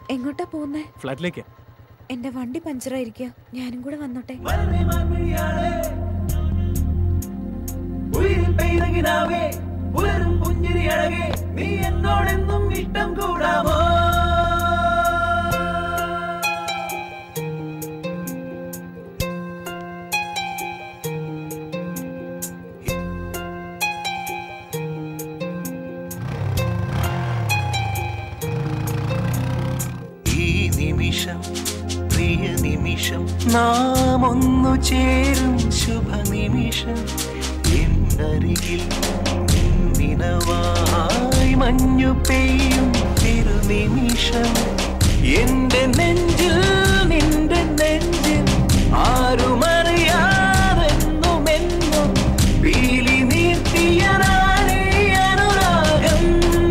എങ്ങോട്ടാ പോകുന്നേ ഫ്ലാറ്റിലേക്ക് എന്റെ വണ്ടി പഞ്ചറായിരിക്കുക ഞാനും കൂടെ വന്നോട്ടെ ഉയിരിൽ പെയ്തകിനാവേ പുലരും പുഞ്ചിരി അഴകേ നീ എന്നോടെന്നും ഇഷ്ടം കൂടാമോ ഈ നിമിഷം പ്രിയ നിമിഷം നാം ഒന്നു ചേരും ശുഭനിമിഷം എന്നരികിൽ നിന്നവായി മഞ്ഞു പെയ്യും തിരുനിമിഷം എന്റെ നെഞ്ചിൽ നിന്റെ നെഞ്ചിൽ ആരുമറിയാതെന്നുമെന്നും പീലി നീർത്തിയ നാളെ അനുരാഗം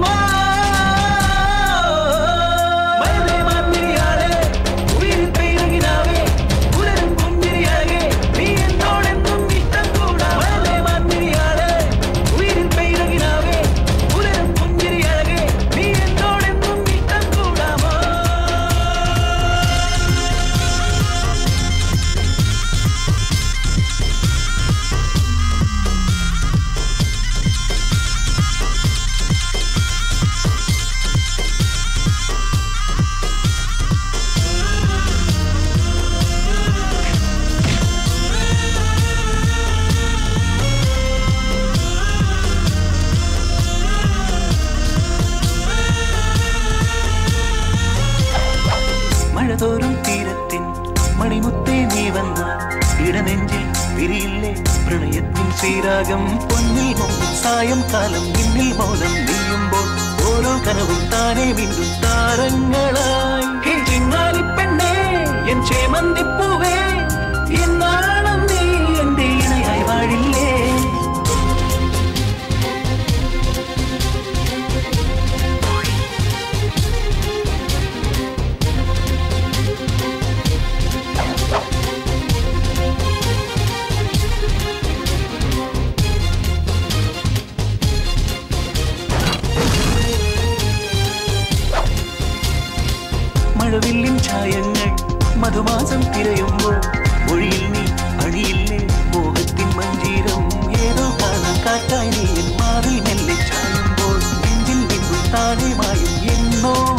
മഴവേ മാൻമിഴിയാളെ, ഉയിരിൽ പെയ്തകിനാവേ, പുലരും പുഞ്ചിരിയഴകേ, നീ എന്നോടെന്നും ഇഷ്ടം കൂടാ. മഴവേ മാൻമിഴിയാളെ, ഉയിരിൽ പെയ്തകിനാവേ, പുലരും പുഞ്ചിരിയഴകേ, നീ എന്നോടെന്നും ഇഷ്ടം കൂടാമോ മഴതോറും തീരത്തിൻ മണിമുത്തേ നീ വന്ന ഇടനെഞ്ചിൽ പിരിയില്ലേ പ്രണയത്തിൻ ശ്രീരാഗം പൊന്നിൽ മുമ്പും സായംകാലം നിന്നിൽ മൗനം നീയുമ്പോൾ ഓരോ കനവും താനേ വീണ്ടും താരങ്ങളായി ഹേ ചിങ്ങാലിപ്പെണ്ണേ എൻ ചേമന്തിപ്പൂവേ എന്നാളും നീ എന്റെ ഇണയായി വാഴില്ലേ മഴവില്ലിൻ ഛായങ്ങൾ മധുമാസം തിരയുമ്പോൾ മൊഴിയിൽ നീ അണിയില്ലേ മോഹത്തിൻ മഞ്ചീരം ഏതോ കാണാൻ കാറ്റായി നീ എൻ മാറിൽ മെല്ലെ ചായുമ്പോൾ നെഞ്ചിൽ നിന്നും താഴെ മായും എന്നോ